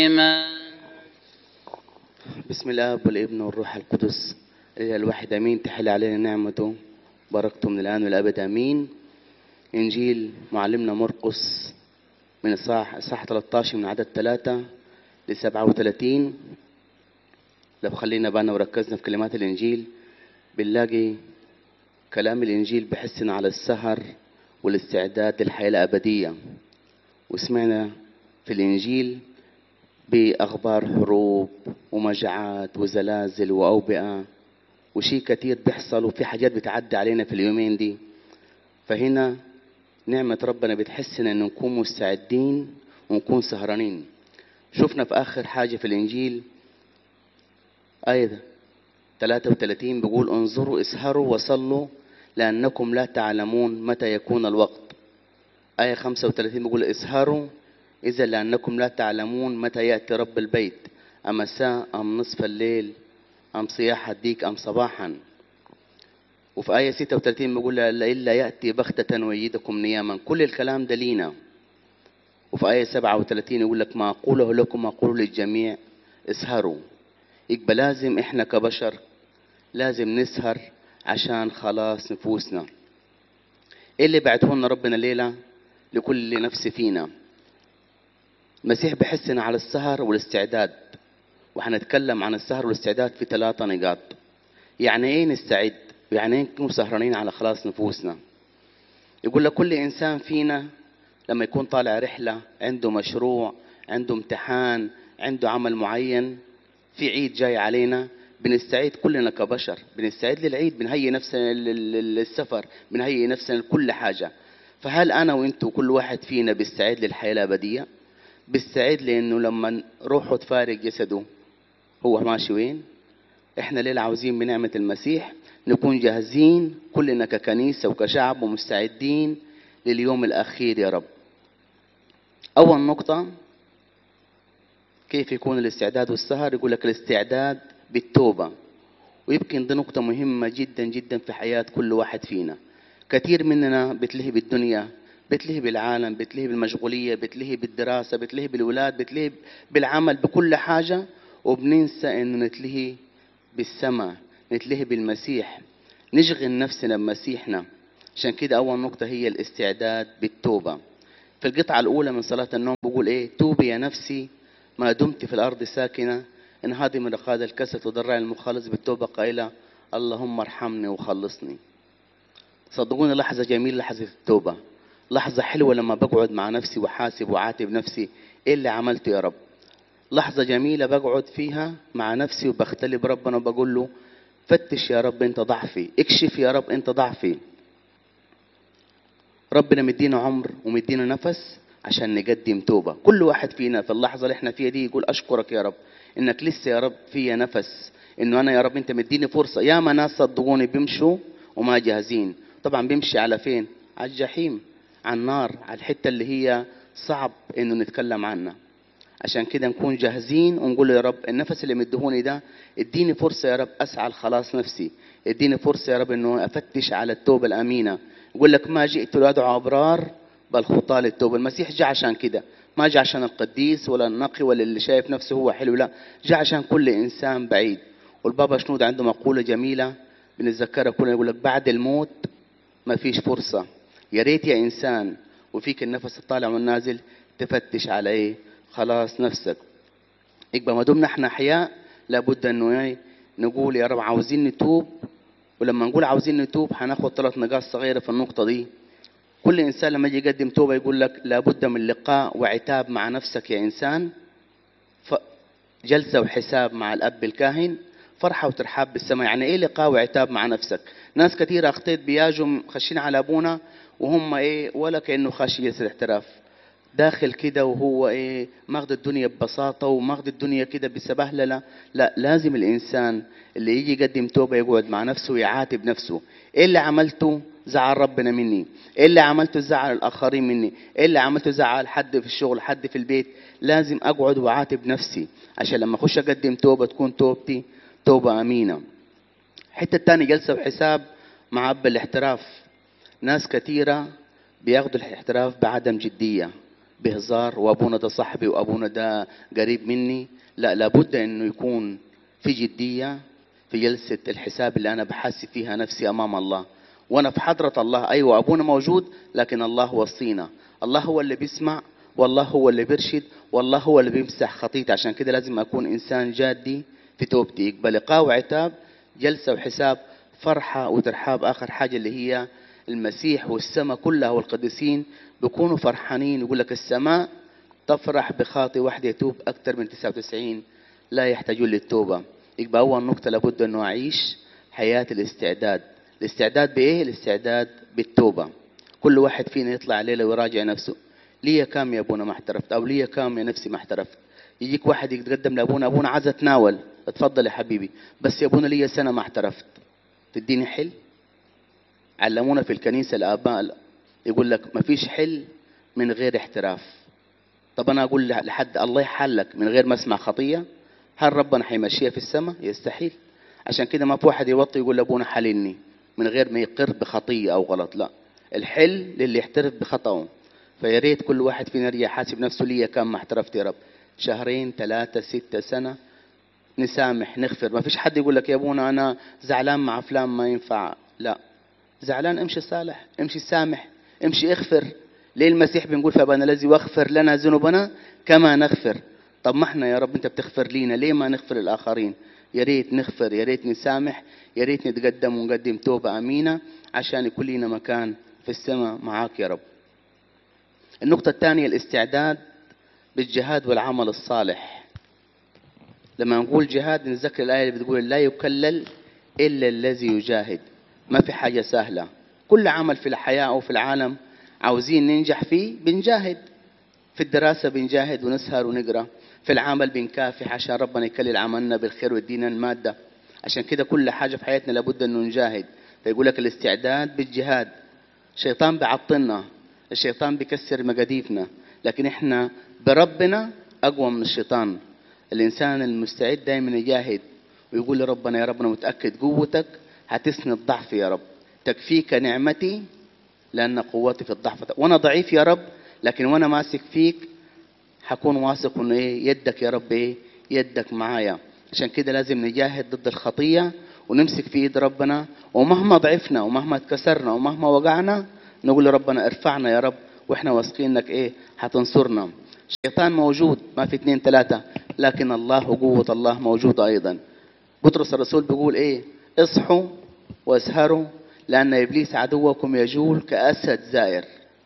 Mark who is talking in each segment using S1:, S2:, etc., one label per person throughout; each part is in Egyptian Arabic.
S1: بسم الاب والابن والروح القدس الاله الواحد امين تحل علينا نعمته بركته من الان والابد امين انجيل معلمنا مرقس من الصح الصح 13 من عدد 3 ل 37 لو خلينا بالنا وركزنا في كلمات الانجيل بنلاقي كلام الانجيل بحسنا على السهر والاستعداد للحياه الابديه وسمعنا في الانجيل باخبار حروب ومجاعات وزلازل واوبئه وشيء كتير بيحصل وفي حاجات بتعدي علينا في اليومين دي فهنا نعمة ربنا بتحسنا ان نكون مستعدين ونكون سهرانين شفنا في اخر حاجة في الانجيل آية 33 بيقول انظروا اسهروا وصلوا لأنكم لا تعلمون متى يكون الوقت آية 35 بيقول اسهروا إذا لأنكم لا تعلمون متى يأتي رب البيت أمساء أم نصف الليل أم صياح الديك أم صباحا وفي آية 36 بيقول إلا يأتي بغتة ويجدكم نياما كل الكلام ده لينا وفي آية 37 يقول لك ما أقوله لكم أقوله للجميع اسهروا يبقى لازم إحنا كبشر لازم نسهر عشان خلاص نفوسنا إيه اللي بعته لنا ربنا ليلة لكل نفس فينا المسيح بحسنا على السهر والاستعداد وحنتكلم عن السهر والاستعداد في ثلاثة نقاط يعني ايه نستعد يعني ايه نكون سهرانين على خلاص نفوسنا يقول لك كل انسان فينا لما يكون طالع رحلة عنده مشروع عنده امتحان عنده عمل معين في عيد جاي علينا بنستعد كلنا كبشر بنستعد للعيد بنهيئ نفسنا للسفر بنهيئ نفسنا لكل حاجة فهل أنا وأنتوا كل واحد فينا بيستعد للحياة الأبدية بيستعد لأنه لما روحه تفارق جسده هو ماشي وين احنا ليه عاوزين بنعمة المسيح نكون جاهزين كلنا ككنيسة وكشعب ومستعدين لليوم الأخير يا رب أول نقطة كيف يكون الاستعداد والسهر يقول لك الاستعداد بالتوبة ويمكن دي نقطة مهمة جدا جدا في حياة كل واحد فينا كثير مننا بتلهي بالدنيا بتلهي بالعالم بتلهي بالمشغولية بتلهي بالدراسة بتلهي بالولاد بتلهي بالعمل بكل حاجة وبننسى انه نتلهي بالسماء نتلهي بالمسيح نشغل نفسنا بمسيحنا عشان كده اول نقطة هي الاستعداد بالتوبة في القطعة الاولى من صلاة النوم بقول ايه توبي يا نفسي ما دمت في الارض ساكنة ان هذه من رقاد الكسل وضرع المخلص بالتوبة قائلة اللهم ارحمني وخلصني صدقوني لحظة جميلة لحظة التوبة لحظة حلوة لما بقعد مع نفسي وحاسب وعاتب نفسي ايه اللي عملته يا رب لحظة جميلة بقعد فيها مع نفسي وبختلي بربنا وبقول له فتش يا رب انت ضعفي اكشف يا رب انت ضعفي ربنا مدينا عمر ومدينا نفس عشان نقدم توبة كل واحد فينا في اللحظة اللي احنا فيها دي يقول اشكرك يا رب انك لسه يا رب فيا نفس انه انا يا رب انت مديني فرصة يا ما ناس صدقوني بيمشوا وما جاهزين طبعا بيمشي على فين على الجحيم على النار على الحتة اللي هي صعب انه نتكلم عنها عشان كده نكون جاهزين ونقول يا رب النفس اللي مدهوني ده اديني فرصة يا رب اسعى لخلاص نفسي اديني فرصة يا رب انه افتش على التوبة الامينة يقول لك ما جئت لادعو ابرار بل خطاة للتوبة المسيح جاء عشان كده ما جاء عشان القديس ولا النقي ولا اللي شايف نفسه هو حلو لا جاء عشان كل انسان بعيد والبابا شنود عنده مقولة جميلة بنتذكرها كلنا يقول لك بعد الموت ما فيش فرصة يا ريت يا انسان وفيك النفس الطالع والنازل تفتش على ايه خلاص نفسك يبقى ما دمنا احنا احياء لابد انه ايه نقول يا رب عاوزين نتوب ولما نقول عاوزين نتوب هناخد ثلاث نقاط صغيره في النقطه دي كل انسان لما يجي يقدم توبه يقول لك لابد من لقاء وعتاب مع نفسك يا انسان جلسه وحساب مع الاب الكاهن فرحه وترحاب بالسماء يعني ايه لقاء وعتاب مع نفسك ناس كثيره اخطيت بياجوا خشين على ابونا وهم ايه ولا كانه خاشي جلسه احتراف داخل كده وهو ايه ماخذ الدنيا ببساطه وماخذ الدنيا كده بسبهلله لا لازم الانسان اللي يجي يقدم توبه يقعد مع نفسه ويعاتب نفسه ايه اللي عملته زعل ربنا مني ايه اللي عملته زعل الاخرين مني ايه اللي عملته زعل حد في الشغل حد في البيت لازم اقعد واعاتب نفسي عشان لما اخش اقدم توبه تكون توبتي توبه امينه الحته الثانيه جلسه وحساب مع اب الاحتراف ناس كثيره بياخدوا الاحتراف بعدم جديه بهزار وابونا ده صاحبي وابونا ده قريب مني لا لابد انه يكون في جديه في جلسه الحساب اللي انا بحاسب فيها نفسي امام الله وانا في حضره الله ايوه ابونا موجود لكن الله وصينا الله هو اللي بيسمع والله هو اللي بيرشد والله هو اللي بيمسح خطيتي عشان كده لازم اكون انسان جادي في توبتي يقبل لقاء وعتاب جلسه وحساب فرحه وترحاب اخر حاجه اللي هي المسيح والسماء كلها والقديسين بيكونوا فرحانين يقول لك السماء تفرح بخاطي واحد يتوب أكثر من 99 لا يحتاجون للتوبة يبقى أول نقطة لابد أنه أعيش حياة الاستعداد الاستعداد بإيه؟ الاستعداد بالتوبة كل واحد فينا يطلع ليلة ويراجع نفسه ليا كام يا أبونا ما احترفت أو ليا كام يا نفسي ما احترفت يجيك واحد يتقدم لأبونا أبونا عايز أتناول اتفضل يا حبيبي بس يا أبونا ليا سنة ما احترفت تديني حل علمونا في الكنيسة الآباء يقول لك ما فيش حل من غير احتراف طب أنا أقول لحد الله يحلك من غير ما أسمع خطية هل ربنا حيمشيها في السماء يستحيل عشان كده ما في واحد يوطي يقول لأبونا حللني من غير ما يقر بخطية أو غلط لا الحل للي يحترف بخطأه فيا ريت كل واحد فينا يرجع يحاسب نفسه ليا كم ما احترفت يا رب شهرين ثلاثة ستة سنة نسامح نغفر ما فيش حد يقول لك يا ابونا انا زعلان مع فلان ما ينفع لا زعلان امشي صالح امشي سامح امشي اغفر ليه المسيح بنقول في ابانا الذي واغفر لنا ذنوبنا كما نغفر طب ما احنا يا رب انت بتغفر لينا ليه ما نغفر الاخرين يا ريت نغفر يا ريت نسامح يا ريت نتقدم ونقدم توبة أمينة عشان يكون لنا مكان في السماء معاك يا رب النقطة الثانية الاستعداد بالجهاد والعمل الصالح لما نقول جهاد نذكر الآية اللي بتقول لا يكلل إلا الذي يجاهد ما في حاجة سهلة كل عمل في الحياة أو في العالم عاوزين ننجح فيه بنجاهد في الدراسة بنجاهد ونسهر ونقرأ في العمل بنكافح عشان ربنا يكلل عملنا بالخير ويدينا المادة عشان كده كل حاجة في حياتنا لابد أنه نجاهد فيقول لك الاستعداد بالجهاد الشيطان بيعطلنا الشيطان بيكسر مقاديفنا لكن احنا بربنا أقوى من الشيطان الإنسان المستعد دائما يجاهد ويقول لربنا يا رب أنا متأكد قوتك هتسند ضعفي يا رب تكفيك نعمتي لأن قوتي في الضعف وأنا ضعيف يا رب لكن وأنا ماسك فيك حكون واثق إنه إيه يدك يا رب إيه يدك معايا عشان كده لازم نجاهد ضد الخطية ونمسك في إيد ربنا ومهما ضعفنا ومهما اتكسرنا ومهما وقعنا نقول لربنا ارفعنا يا رب واحنا واثقين انك ايه هتنصرنا الشيطان موجود ما في اثنين ثلاثة لكن الله وقوة الله موجودة أيضا بطرس الرسول بيقول ايه اصحوا واسهروا لأن إبليس عدوكم يجول كأسد زائر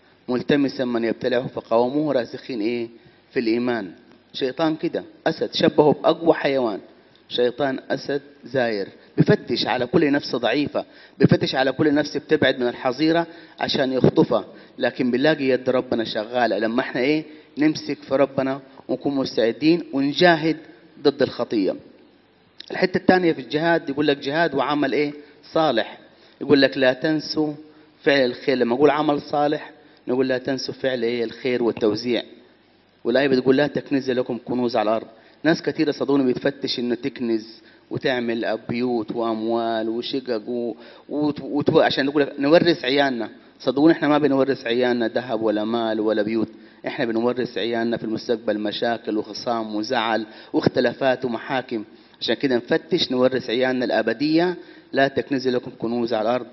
S1: ملتمسا من يبتلعه فقاوموه راسخين ايه في الإيمان شيطان كده أسد شبهه بأقوى حيوان شيطان أسد زاير بفتش على كل نفس ضعيفة بفتش على كل نفس بتبعد من الحظيرة عشان يخطفها لكن بنلاقي يد ربنا شغالة لما احنا ايه نمسك في ربنا ونكون مستعدين ونجاهد ضد الخطية الحتة الثانية في الجهاد يقول لك جهاد وعمل ايه صالح يقول لك لا تنسوا فعل الخير لما اقول عمل صالح نقول لا تنسوا فعل ايه الخير والتوزيع والآية بتقول لا تكنز لكم كنوز على الأرض ناس كثيرة صدقوني بتفتش إنه تكنز وتعمل بيوت وأموال وشقق و... وت... وت... عشان نقول نورث عيالنا صدقوني احنا ما بنورث عيالنا ذهب ولا مال ولا بيوت احنا بنورث عيالنا في المستقبل مشاكل وخصام وزعل واختلافات ومحاكم عشان كده نفتش نورث عيالنا الأبدية لا تكنز لكم كنوز على الأرض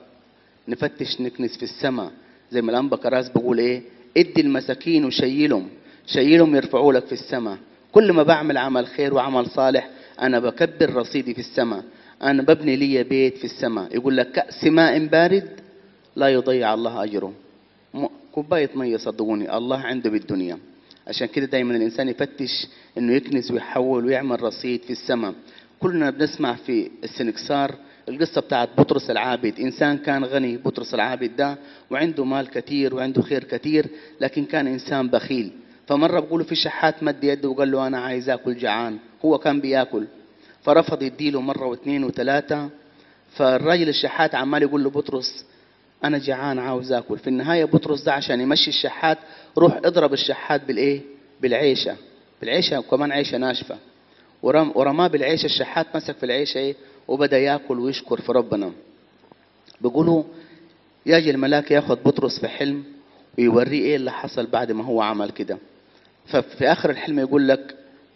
S1: نفتش نكنز في السماء زي ما الأنبا كراس بقول ايه ادي المساكين وشيلهم شيلهم يرفعوا لك في السماء كل ما بعمل عمل خير وعمل صالح أنا بكبر رصيدي في السماء أنا ببني لي بيت في السماء يقول لك كأس ماء بارد لا يضيع الله أجره كوباية مية صدقوني الله عنده بالدنيا عشان كده دايما الإنسان يفتش إنه يكنز ويحول ويعمل رصيد في السماء كلنا بنسمع في السنكسار القصة بتاعت بطرس العابد إنسان كان غني بطرس العابد ده وعنده مال كثير وعنده خير كثير لكن كان إنسان بخيل فمرة بقوله في شحات مد يده وقال له أنا عايز آكل جعان هو كان بياكل فرفض يديله مرة واثنين وثلاثة فالراجل الشحات عمال يقول له بطرس أنا جعان عاوز آكل في النهاية بطرس ده عشان يمشي الشحات روح اضرب الشحات بالإيه بالعيشة بالعيشة وكمان عيشة ناشفة ورم ورماه بالعيشة الشحات مسك في العيشة إيه وبدأ ياكل ويشكر في ربنا بيقولوا يجي الملاك ياخد بطرس في حلم ويوريه ايه اللي حصل بعد ما هو عمل كده ففي آخر الحلم يقول لك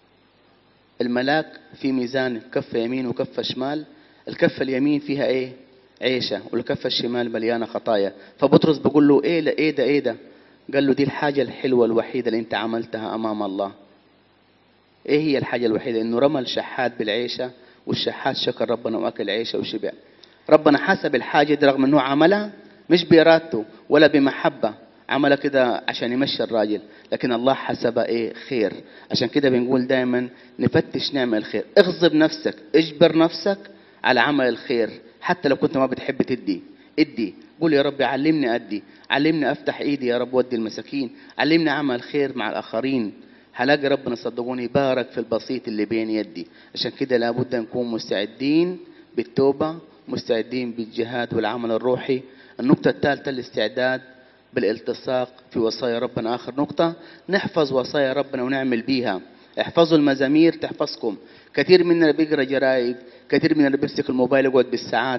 S1: الملاك في ميزان كفة يمين وكفة شمال الكفة اليمين فيها ايه عيشة والكفة الشمال مليانة خطايا فبطرس بيقول له ايه لا ايه ده ايه ده قال له دي الحاجة الحلوة الوحيدة اللي انت عملتها امام الله ايه هي الحاجة الوحيدة انه رمى الشحات بالعيشة والشحات شكر ربنا واكل عيشة وشبع ربنا حسب الحاجة دي رغم انه عملها مش بإرادته ولا بمحبة عملها كده عشان يمشي الراجل لكن الله حسبها ايه خير عشان كده بنقول دايما نفتش نعمل الخير اغضب نفسك اجبر نفسك على عمل الخير حتى لو كنت ما بتحب تدي ادي قول يا رب علمني ادي علمني افتح ايدي يا رب ودي المساكين علمني اعمل خير مع الاخرين هلاقي ربنا صدقوني بارك في البسيط اللي بين يدي عشان كده لابد نكون مستعدين بالتوبة مستعدين بالجهاد والعمل الروحي النقطة الثالثة الاستعداد بالالتصاق في وصايا ربنا آخر نقطة نحفظ وصايا ربنا ونعمل بيها احفظوا المزامير تحفظكم كثير مننا بيقرا جرايد كثير مننا بيمسك الموبايل يقعد بالساعات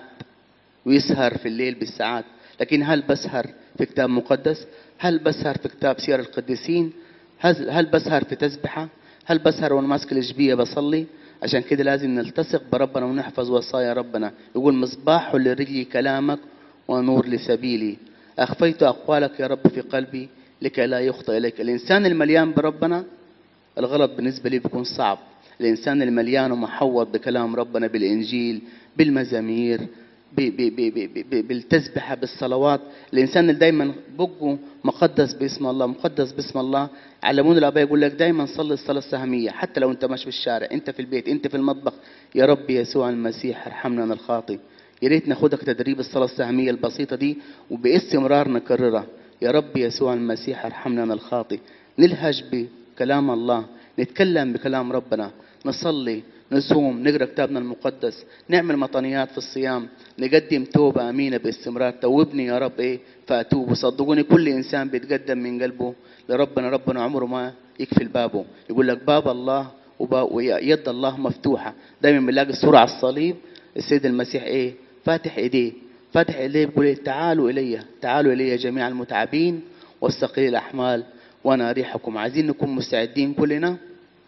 S1: ويسهر في الليل بالساعات لكن هل بسهر في كتاب مقدس هل بسهر في كتاب سير القديسين هل هل بسهر في تسبحة هل بسهر وانا ماسك الجبية بصلي عشان كده لازم نلتصق بربنا ونحفظ وصايا ربنا يقول مصباح لرجلي كلامك ونور لسبيلي أخفيت أقوالك يا رب في قلبي لكي لا يخطئ إليك الإنسان المليان بربنا الغلط بالنسبة لي بيكون صعب الإنسان المليان ومحوط بكلام ربنا بالإنجيل بالمزامير ب- ب- ب- ب- ب- بالتسبحة بالصلوات الإنسان اللي دايما بقه مقدس باسم الله مقدس باسم الله علمونا الآباء يقول لك دايما صلي الصلاة السهمية حتى لو أنت ماشي في الشارع أنت في البيت أنت في المطبخ يا رب يسوع المسيح ارحمنا أنا الخاطئ يا ريت ناخدك تدريب الصلاة السهمية البسيطة دي وباستمرار نكررها يا رب يسوع المسيح ارحمنا أنا الخاطئ نلهج بكلام الله نتكلم بكلام ربنا نصلي نصوم نقرا كتابنا المقدس نعمل مطنيات في الصيام نقدم توبة أمينة باستمرار توبني يا رب إيه فأتوب وصدقوني كل إنسان بيتقدم من قلبه لربنا ربنا عمره ما يقفل بابه يقول لك باب الله وبا- ويد الله مفتوحة دايما بنلاقي الصورة على الصليب السيد المسيح إيه فاتح إيديه فاتح إيديه بيقول إيه تعالوا إلي تعالوا إلي جميع المتعبين والثقيل الأحمال وأنا أريحكم عايزين نكون مستعدين كلنا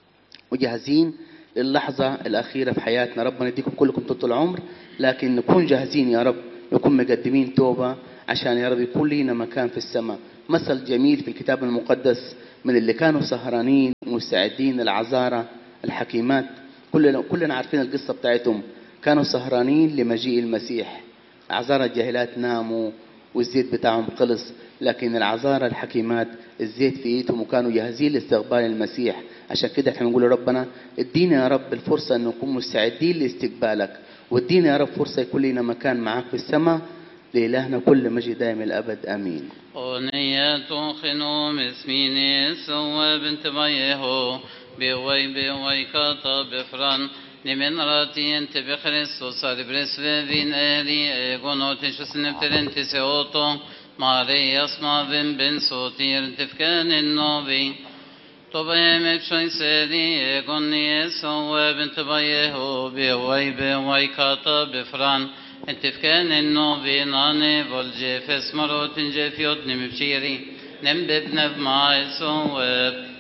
S1: وجاهزين للحظة الأخيرة في حياتنا ربنا يديكم كلكم طول العمر لكن نكون جاهزين يا رب نكون مقدمين توبة عشان يا رب يكون لنا مكان في السماء مثل جميل في الكتاب المقدس من اللي كانوا سهرانين ومستعدين العذارى الحكيمات كلنا كلنا عارفين القصة بتاعتهم كانوا سهرانين لمجيء المسيح عذارى الجاهلات ناموا والزيت بتاعهم خلص لكن العذارى الحكيمات الزيت في ايدهم وكانوا جاهزين لاستقبال المسيح عشان كده احنا بنقول لربنا ادينا يا رب الفرصة ان نكون مستعدين لاستقبالك وادينا يا رب فرصة يكون لنا مكان معاك في السماء لإلهنا كل مجد دائم الأبد آمين
S2: أغنية خنوم اسميني سوى بنت بيه بوي بوي كاتا بفران نمن راتي انت بخريستوس برس فين اهلي ايغونو تشسن بترنت سيوتو ماري اسما بن بن صوتير تفكان النوبي طبعا مبشوي سيدي ايغوني سوى بنت بيه بوي بوي كاتا بفران انت فكان النوبي ناني فولجي فاسمرو تنجي فيوت نمبشيري نمبب معي سوى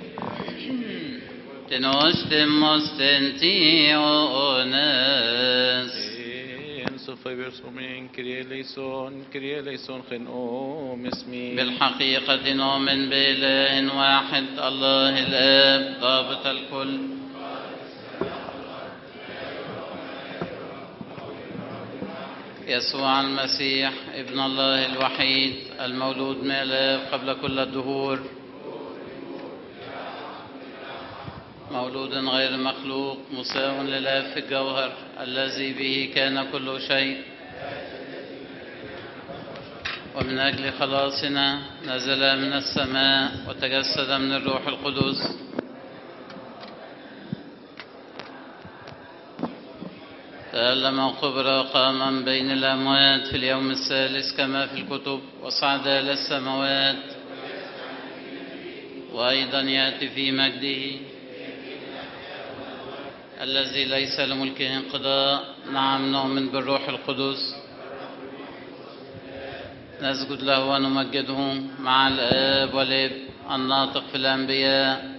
S2: تنوشت مستنتي أونس
S3: En sofer som en kreleison, kreleison خنقوم اسمي
S2: بالحقيقة نؤمن بإله واحد الله الآب ضابط الكل يسوع المسيح ابن الله الوحيد المولود من الآب قبل كل الدهور مولود غير مخلوق مساو للآب في الجوهر الذي به كان كل شيء ومن أجل خلاصنا نزل من السماء وتجسد من الروح القدس تألم وقبر وقام من بين الأموات في اليوم الثالث كما في الكتب وصعد إلى السماوات وأيضا يأتي في مجده الذي ليس لملكه انقضاء نعم نؤمن بالروح القدس نسجد له ونمجده مع الآب والابن الناطق في الأنبياء